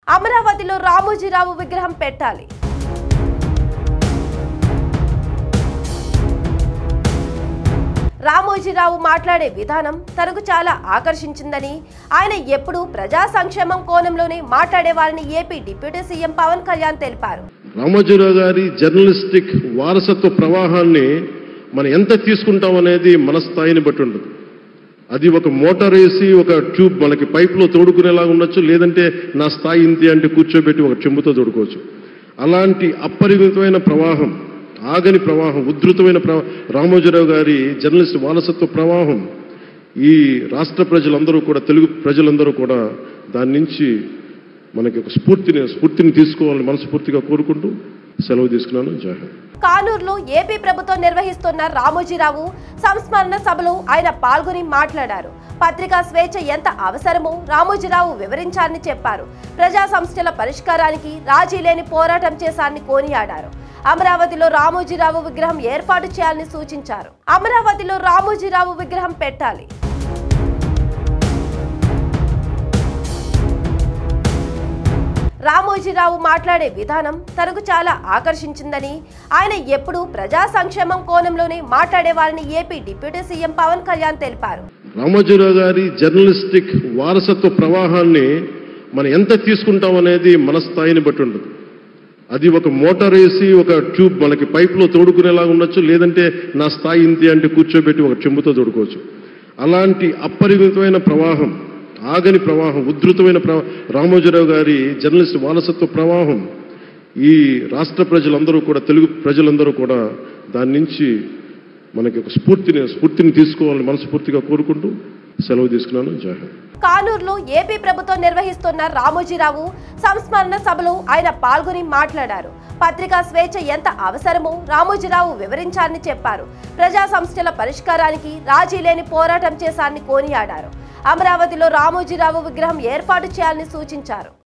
అమరావతిలో రామోజీరావు విగ్రహం పెట్టాలి రామోజీరావు మాట్లాడే విధానం తనకు చాలా ఆకర్షించిందని ఆయన ఎప్పుడూ ప్రజా సంక్షేమం కోణంలోనే మాట్లాడేవారని AP deputy CM Pawan Kalyan తెలిపారు రామోజీరావు గారి జర్నలిస్టిక్ వారసత్వ ప్రవాహాన్ని మనం ఎంత తీసుకుంటాం అనేది మన స్థాయిని బట్టి ఉంటుంది అది ఒక మోటార్ వేసి ఒక ట్యూబ్ మనకి పైపులో తోడుకునేలాగా ఉండొచ్చు లేదంటే నా స్థాయి ఇంతి అంటే కూర్చోబెట్టి ఒక చెంబుతో తోడుకోవచ్చు అలాంటి అపరిమితమైన ప్రవాహం ఆగని ప్రవాహం ఉధృతమైన ప్రవా రామోజీరావు గారి జర్నలిస్ట్ వారసత్వ ప్రవాహం ఈ రాష్ట్ర ప్రజలందరూ కూడా తెలుగు ప్రజలందరూ కూడా దాని నుంచి మనకి ఒక స్ఫూర్తిని స్ఫూర్తిని తీసుకోవాలని మనస్ఫూర్తిగా కోరుకుంటూ సెలవు తీసుకున్నాను జై హింద్ కానూరులో ఏపీ ప్రభుత్వం నిర్వహిస్తున్న రామోజీరావు సంస్మరణ సభలో ఆయన పాల్గొని మాట్లాడారు పత్రికా స్వేచ్ఛ ఎంత అవసరమో రామోజీరావు వివరించారని చెప్పారు ప్రజా సమస్యల పరిష్కారానికి రాజీ లేని పోరాటం చేశారని కోనియాడారు అమరావతిలో రామోజీరావు విగ్రహం ఏర్పాటు చేయాలని సూచించారు అమరావతిలో రామోజీరావు విగ్రహం పెట్టాలి రామోజీరావు మాట్లాడే విధానం తనకు చాలా ఆకర్షించిందని ఆయన ఎప్పుడూ ప్రజా సంక్షేమం కోణంలోనే మాట్లాడేవారని AP deputy CM Pawan Kalyan తెలిపారు రామోజీరావు గారి జర్నలిస్టిక్ వారసత్వ ప్రవాహాన్ని మనం ఎంత తీసుకుంటాం అనేది మన స్థాయిని బట్టి ఉంటుంది అది ఒక మోటార్ వేసి ఒక ట్యూబ్ మనకి పైపులో తోడుకునేలాగా ఉండొచ్చు లేదంటే నా స్థాయి ఇంతి అంటే కూర్చోబెట్టి ఒక చెంబుతో తోడుకోవచ్చు అలాంటి అపరిమితమైన ప్రవాహం ఆగని ప్రవాహం ఉధృతమైన ప్రవా రామోజీరావు గారి జర్నలిస్ట్ వారసత్వ ప్రవాహం ఈ రాష్ట్ర ప్రజలందరూ కూడా తెలుగు ప్రజలందరూ కూడా దాని నుంచి మనకి ఒక స్ఫూర్తిని స్ఫూర్తిని తీసుకోవాలని మనస్ఫూర్తిగా కోరుకుంటూ సెలవు తీసుకున్నాను జై హింద్ కానూరులో ఏపీ ప్రభుత్వం నిర్వహిస్తున్న రామోజీరావు సంస్మరణ సభలో ఆయన పాల్గొని మాట్లాడారు పత్రికా స్వేచ్ఛ ఎంత అవసరమో రామోజీరావు వివరించారని చెప్పారు ప్రజా సమస్యల పరిష్కారానికి రాజీ లేని పోరాటం చేశారని కోనియాడారు అమరావతిలో రామోజీరావు విగ్రహం ఏర్పాటు చేయాలని సూచించారు